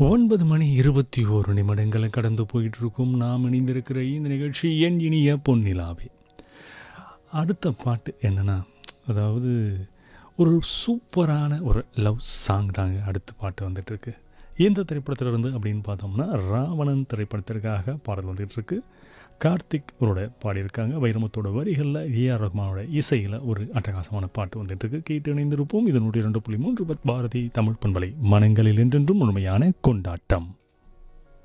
ஒன்பது மணி இருபத்தி ஓரு நிமிடங்களை கடந்து போயிட்டு இருக்கும் நாம் இணைந்திருக்கிற இந்த நிகழ்ச்சி என் இனிய பொன்னிலாவே அடுத்த பாட்டு என்னன்னா அதாவது ஒரு சூப்பரான ஒரு லவ் சாங் தாங்க அடுத்த பாட்டு வந்துட்டு இருக்கு எந்த திரைப்படத்திலிருந்து அப்படின்னு பார்த்தோம்னா ராவணன் திரைப்படத்திற்காக பாடல் வந்துட்டு இருக்கு கார்த்திக் அவரோட பாடியிருக்காங்க வைரமுத்தோட வரிகளில் ஏஆர் ரஹ்மானோட இசையில் ஒரு அட்டகாசமான பாட்டு வந்துட்டு இருக்கு கேட்டு இணைந்திருப்போம் இதனுடைய ரெண்டு புள்ளி மூன்று பத் பாரதி தமிழ் பண்பலை மனங்களில் என்றென்றும் உண்மையான கொண்டாட்டம்